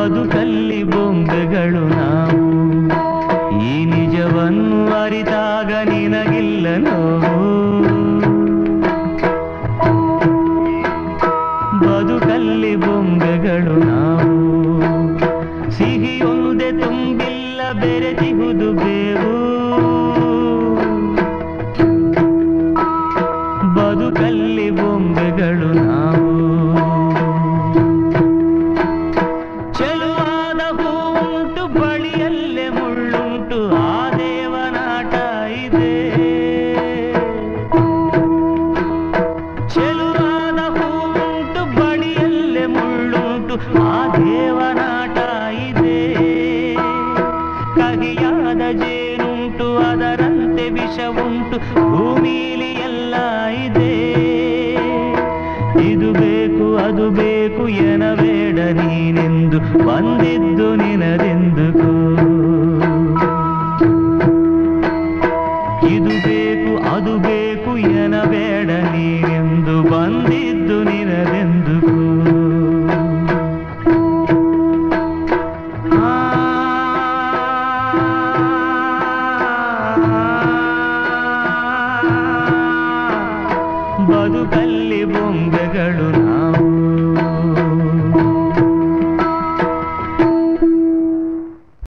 ಬದುಕಲ್ಲಿ ಬೊಂಬೆಗಳು ನಾವು ಈ ನಿಜವನ್ನು ಅರಿತಾಗ ನಿನಗಿಲ್ಲ ನೋವು ಬದುಕಲ್ಲಿ ಬೊಂಬೆಗಳು ನಾವು ಸಿಹಿಯೊಂದೆ ತುಂಬಿಲ್ಲ ಬೆರೆತಿಹುದು ಬೇವು ಬದುಕಲ್ಲಿ ಬೊಂಬೆಗಳು ನಾವು ಚೆಲುವಾದ ಹೂವುಂಟು ಬಳಿಯಲ್ಲೇ ಮುಳ್ಳುಂಟು ಆ ದೇವನಾಟ ಇದೆ ಚೆಲುವಾದ ಹೂವುಂಟು ಬಳಿಯಲ್ಲೇ ಮುಳ್ಳುಂಟು ಆ ದೇವನಾಟ ಇದೆ ಕಹಿಯಾದ ಜೇನುಂಟು ಅದರಂತೆ ವಿಷವುಂಟು ಭೂಮಿಲಿ ಎಲ್ಲ ಇದೆ ಇದು ಬೇಕು ಅದು ಬೇಕು ಎನಬೇಡ ನೀನೆಂದು ಬಂದಿದ್ದು ನಿನದೆಂದುಕೋ